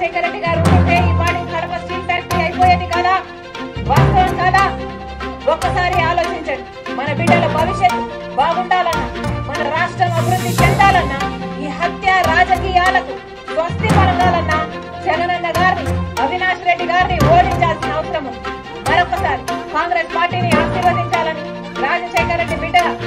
రాజశేఖర రెడ్డి గారు ఉంటే ఈ పాటి కడప స్టీల్ ఫ్యాక్టరీ అయిపోయేది కదా వాస్తవం కదా ఒక్కసారి ఆలోచించండి మన బిడ్డల భవిష్యత్తు బాగుండాలన్నా మన రాష్ట్రం అభివృద్ధి చెందాలన్నా ఈ హత్య రాజకీయాలకు స్వస్తి పలకాలన్నా జగనన్న గారిని అవినాష్ రెడ్డి గారిని ఓడించాల్సిన అవసరం ఉంది మరొకసారి కాంగ్రెస్ పార్టీని ఆశీర్వదించాలని రాజశేఖర రెడ్డి బిడ్డగా